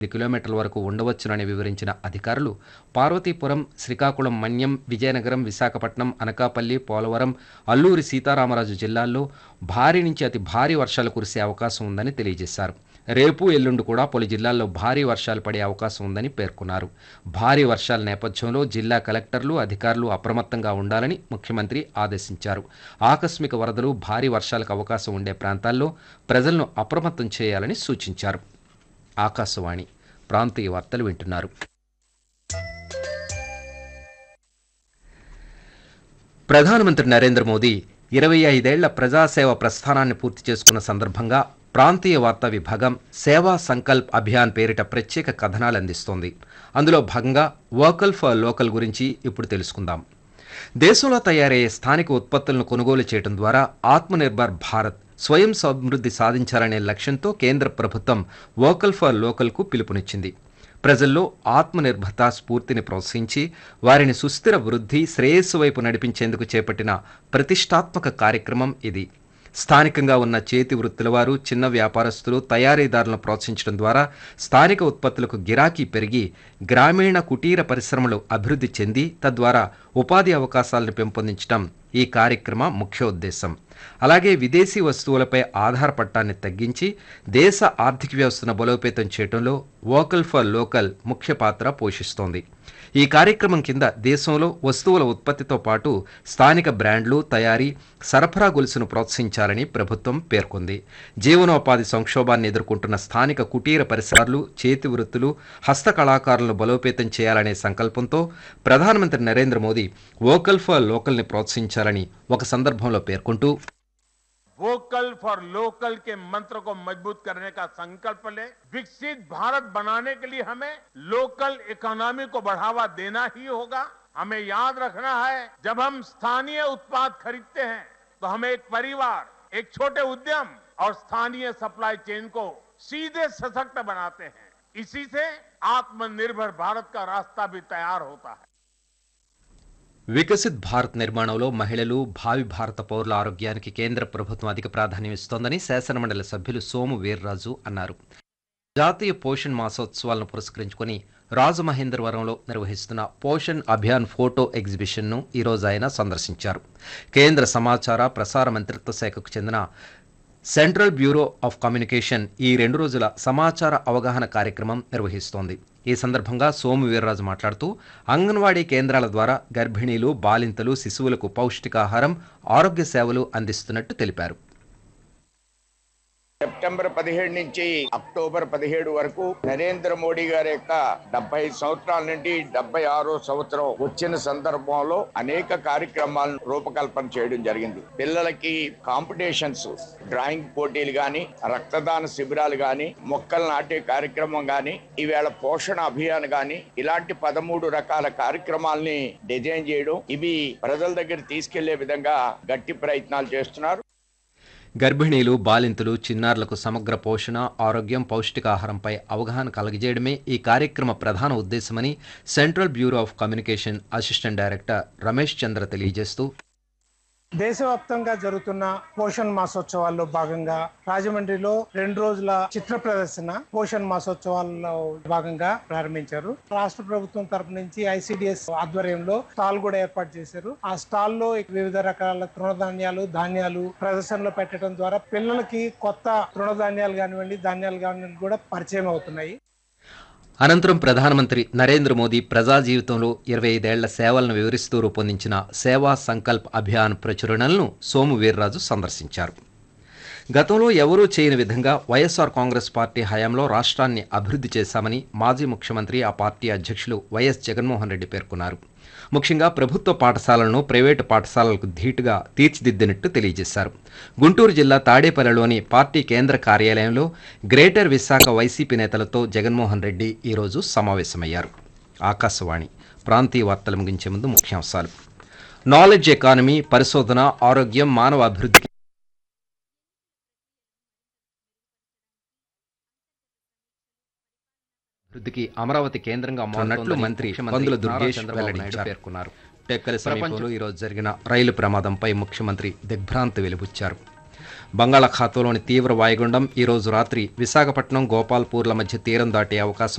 ఐదు కిలోమీటర్ల వరకు ఉండవచ్చునని వివరించిన అధికారులు పార్వతీపురం శ్రీకాకుళం మన్యం విజయనగరం విశాఖపట్నం అనకాపల్లి పోలవరం అల్లూరి సీతారామరాజు జిల్లాల్లో భారీ నుంచి అతి భారీ వర్షాలు కురిసే అవకాశం ఉందని తెలియజేశారు రేపు ఎల్లుండి కూడా పలు జిల్లాల్లో భారీ వర్షాలు పడే అవకాశం ఉందని పేర్కొన్నారు భారీ వర్షాల నేపథ్యంలో జిల్లా కలెక్టర్లు అధికారులు అప్రమత్తంగా ఉండాలని ముఖ్యమంత్రి ఆదేశించారు ఆకస్మిక వరదలు భారీ వర్షాలకు అవకాశం ఉండే ప్రాంతాల్లో ప్రజలను అప్రమత్తం చేయాలని సూచించారు ఆకాశవాణి ప్రాంతీయ వార్తలు వింటున్నారు ప్రధానమంత్రి నరేంద్ర మోదీ ఇరవై ఐదేళ్ల ప్రజాసేవ ప్రస్థానాన్ని పూర్తి చేసుకున్న సందర్భంగా ప్రాంతీయ వార్తా విభాగం సేవా సంకల్ప్ అభియాన్ పేరిట ప్రత్యేక కథనాలు అందిస్తోంది అందులో భాగంగా వోకల్ ఫర్ లోకల్ గురించి ఇప్పుడు తెలుసుకుందాం దేశంలో తయారయ్యే స్థానిక ఉత్పత్తులను కొనుగోలు చేయడం ద్వారా ఆత్మనిర్భర్ భారత్ స్వయం సమృద్ధి సాధించాలనే లక్ష్యంతో కేంద్ర ప్రభుత్వం వోకల్ ఫర్ లోకల్కు పిలుపునిచ్చింది ప్రజల్లో ఆత్మనిర్భరత స్ఫూర్తిని ప్రోత్సహించి వారిని సుస్థిర వృద్ధి శ్రేయస్సు వైపు నడిపించేందుకు చేపట్టిన ప్రతిష్టాత్మక కార్యక్రమం ఇది స్థానికంగా ఉన్న చేతి వృత్తుల వారు చిన్న వ్యాపారస్తులు తయారీదారులను ప్రోత్సహించడం ద్వారా స్థానిక ఉత్పత్తులకు గిరాకీ పెరిగి గ్రామీణ కుటీర పరిశ్రమలు అభివృద్ధి చెంది తద్వారా ఉపాధి అవకాశాలను పెంపొందించడం ఈ కార్యక్రమ ముఖ్య ఉద్దేశం అలాగే విదేశీ వస్తువులపై ఆధారపడటాన్ని తగ్గించి దేశ ఆర్థిక వ్యవస్థను బలోపేతం చేయడంలో వోకల్ ఫర్ లోకల్ ముఖ్య పాత్ర పోషిస్తోంది ఈ కార్యక్రమం కింద దేశంలో వస్తువుల ఉత్పత్తితో పాటు స్థానిక బ్రాండ్లు తయారీ సరఫరా గొలుసును ప్రోత్సహించాలని ప్రభుత్వం పేర్కొంది జీవనోపాధి సంక్షోభాన్ని ఎదుర్కొంటున్న స్థానిక కుటీర పరిసరాలు చేతి వృత్తులు హస్తకళాకారులను బలోపేతం చేయాలనే సంకల్పంతో ప్రధానమంత్రి నరేంద్ర మోదీ వోకల్ ఫర్ లోకల్ని ప్రోత్సహించాలని ఒక సందర్భంలో పేర్కొంటూ वोकल फॉर लोकल के मंत्र को मजबूत करने का संकल्प ले विकसित भारत बनाने के लिए हमें लोकल इकोनॉमी को बढ़ावा देना ही होगा हमें याद रखना है जब हम स्थानीय उत्पाद खरीदते हैं तो हमें एक परिवार एक छोटे उद्यम और स्थानीय सप्लाई चेन को सीधे सशक्त बनाते हैं इसी से आत्मनिर्भर भारत का रास्ता भी तैयार होता है వికసిత్ భారత్ నిర్మాణంలో మహిళలు భావి భారత పౌరుల ఆరోగ్యానికి కేంద్ర ప్రభుత్వం అధిక ప్రాధాన్యం ఇస్తోందని శాసనమండలి సభ్యులు సోము వీర్రాజు అన్నారు జాతీయ పోషణ్ మాసోత్సవాలను పురస్కరించుకొని రాజమహేంద్రవరంలో నిర్వహిస్తున్న పోషణ్ అభియాన్ ఫోటో ఎగ్జిబిషన్ను ఈరోజు ఆయన సందర్శించారు కేంద్ర సమాచార ప్రసార మంత్రిత్వ శాఖకు చెందిన సెంట్రల్ బ్యూరో ఆఫ్ కమ్యూనికేషన్ ఈ రెండు రోజుల సమాచార అవగాహన కార్యక్రమం నిర్వహిస్తోంది ఈ సందర్భంగా సోము వీర్రాజు మాట్లాడుతూ అంగన్వాడీ కేంద్రాల ద్వారా గర్భిణీలు బాలింతలు శిశువులకు పౌష్టికాహారం ఆరోగ్య సేవలు అందిస్తున్నట్టు తెలిపారు సెప్టెంబర్ పదిహేడు నుంచి అక్టోబర్ పదిహేడు వరకు నరేంద్ర మోడీ గారి యొక్క డెబ్బై సంవత్సరాల నుండి డెబ్బై ఆరో సంవత్సరం వచ్చిన సందర్భంలో అనేక కార్యక్రమాలను రూపకల్పన చేయడం జరిగింది పిల్లలకి కాంపిటీషన్స్ డ్రాయింగ్ పోటీలు గాని రక్తదాన శిబిరాలు గాని మొక్కలు నాటే కార్యక్రమం గాని ఈవేళ పోషణ అభియాన్ గాని ఇలాంటి పదమూడు రకాల కార్యక్రమాల్ని డిజైన్ చేయడం ఇవి ప్రజల దగ్గర తీసుకెళ్లే విధంగా గట్టి ప్రయత్నాలు చేస్తున్నారు గర్భిణీలు బాలింతలు చిన్నారులకు సమగ్ర పోషణ ఆరోగ్యం పౌష్టికాహారంపై అవగాహన కలగజేయడమే ఈ కార్యక్రమ ప్రధాన ఉద్దేశమని central bureau of communication assistant director Ramesh Chandra తెలియజేస్తూ దేశవ్యాప్తంగా జరుగుతున్న పోషణ్ మాసోత్సవాల్లో భాగంగా రాజమండ్రిలో రెండు రోజుల చిత్ర ప్రదర్శన పోషణ్ మాసోత్సవాల్లో భాగంగా ప్రారంభించారు రాష్ట్ర ప్రభుత్వం తరపు నుంచి ఐసిడిఎస్ ఆధ్వర్యంలో స్టాల్ కూడా ఏర్పాటు చేశారు ఆ స్టాల్ లో వివిధ రకాల తృణధాన్యాలు ధాన్యాలు ప్రదర్శనలో పెట్టడం ద్వారా పిల్లలకి కొత్త తృణధాన్యాలు కానివ్వండి ధాన్యాలు కానివ్వండి కూడా పరిచయం అవుతున్నాయి అనంతరం ప్రధానమంత్రి నరేంద్ర మోదీ ప్రజా జీవితంలో ఇరవై ఐదేళ్ల సేవలను వివరిస్తూ రూపొందించిన సేవా సంకల్ప్ అభియాన్ ప్రచురణలను సోము వీర్రాజు సందర్శించారు గతంలో ఎవరూ చేయని విధంగా వైఎస్ఆర్ కాంగ్రెస్ పార్టీ హయాంలో రాష్ట్రాన్ని అభివృద్ధి చేశామని మాజీ ముఖ్యమంత్రి ఆ పార్టీ అధ్యక్షులు వైఎస్ జగన్మోహన్ రెడ్డి పేర్కొన్నారు ముఖ్యంగా ప్రభుత్వ పాఠశాలలను ప్రైవేటు పాఠశాలలకు ధీటుగా తీర్చిదిద్దినట్టు తెలియజేశారు గుంటూరు జిల్లా తాడేపల్లిలోని పార్టీ కేంద్ర కార్యాలయంలో గ్రేటర్ విశాఖ వైసీపీ నేతలతో జగన్మోహన్ రెడ్డి ఈరోజు సమావేశమయ్యారు ఆకాశవాణి ప్రాంతీయ వార్తలు ముగించే ముందు ముఖ్యాంశాలు నాలెడ్జ్ ఎకానమీ పరిశోధన ఆరోగ్యం మానవ అభివృద్ధికి అభివృద్ధికి అమరావతి కేంద్రంగా మారినట్లు మంత్రి పందుల దుర్గేష్ వెల్లడించారు పేర్కొన్నారు టెక్కలి సమీపంలో ఈరోజు జరిగిన రైలు ప్రమాదంపై ముఖ్యమంత్రి దిగ్భ్రాంతి వెలిబుచ్చారు బంగాళాఖాతంలోని తీవ్ర వాయుగుండం ఈ రోజు రాత్రి విశాఖపట్నం గోపాల్పూర్ల మధ్య తీరం దాటే అవకాశం